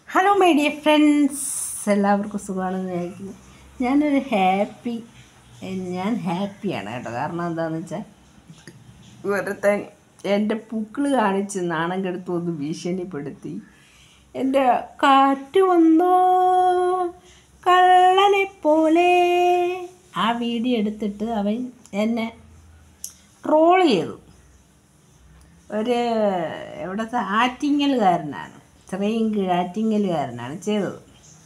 hello my dear friends എല്ലാവർക്കും സുഖമാണെന്ന് വിചാരിക്കുന്നു ഞാനൊരു ഹാപ്പി ഞാൻ ഹാപ്പിയാണ് കേട്ടോ കാരണം എന്താണെന്ന് വെച്ചാൽ ഒരുത്തൻ എൻ്റെ പൂക്കൾ കാണിച്ച് നാണം കെടുത്തു ഒന്ന് ഭീഷണിപ്പെടുത്തി എൻ്റെ കാറ്റ് വന്നോ കള്ളനെ പോലെ ആ വീഡിയോ എടുത്തിട്ട് അവൻ എന്നെ ട്രോൾ ചെയ്തു ഒരു എവിടുത്തെ ആറ്റിങ്ങലുകാരനാണ് ഇത്രയും ആറ്റിങ്ങലുകാരനാണ് ചെയ്തത്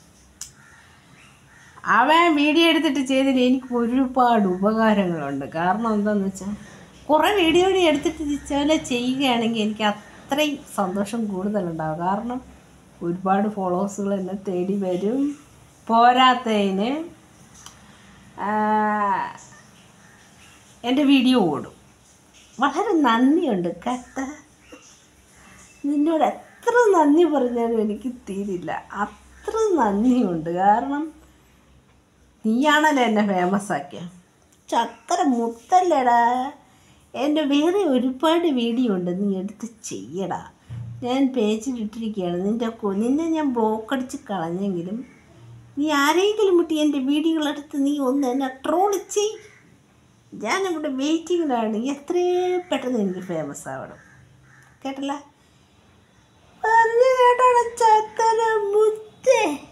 അവൻ വീഡിയോ എടുത്തിട്ട് ചെയ്തതിൽ എനിക്ക് ഒരുപാട് ഉപകാരങ്ങളുണ്ട് കാരണം എന്താണെന്ന് വെച്ചാൽ കുറേ വീഡിയോ എടുത്തിട്ട് ഇതുപോലെ ചെയ്യുകയാണെങ്കിൽ എനിക്ക് അത്രയും സന്തോഷം കൂടുതലുണ്ടാവും കാരണം ഒരുപാട് ഫോളോവേഴ്സുകൾ എന്നെ തേടി വരും പോരാത്തതിന് എൻ്റെ വീഡിയോ ഓടും വളരെ നന്ദിയുണ്ട് കേട്ടോ നിന്നോട് എത്ര നന്ദി പറഞ്ഞാലും എനിക്ക് തീരില്ല അത്ര നന്ദിയുണ്ട് കാരണം നീയാണല്ലോ എന്നെ ഫേമസ് ആക്കിയ ചക്കര മുത്തല്ലടാ എൻ്റെ വേറെ ഒരുപാട് വീഡിയോ ഉണ്ട് നീ എടുത്ത് ചെയ്യടാ ഞാൻ പേജിൽ ഇട്ടിരിക്കുകയാണ് നിൻ്റെ കൊ- നിന്നെ ഞാൻ ബ്ലോക്ക് അടിച്ച് കളഞ്ഞെങ്കിലും നീ ആരെങ്കിലും മുട്ടി എൻ്റെ വീഡിയോകളെടുത്ത് നീ ഒന്ന് എന്നെ ട്രോൾ ചെയ് ഞാനിവിടെ വെയിറ്റിങ്ങിലാണ് എത്രയും പെട്ടെന്ന് എനിക്ക് ഫേമസ് ആവണം കേട്ടല്ല പറഞ്ഞു കേട്ടോടെ ചക്കര മുത്തേ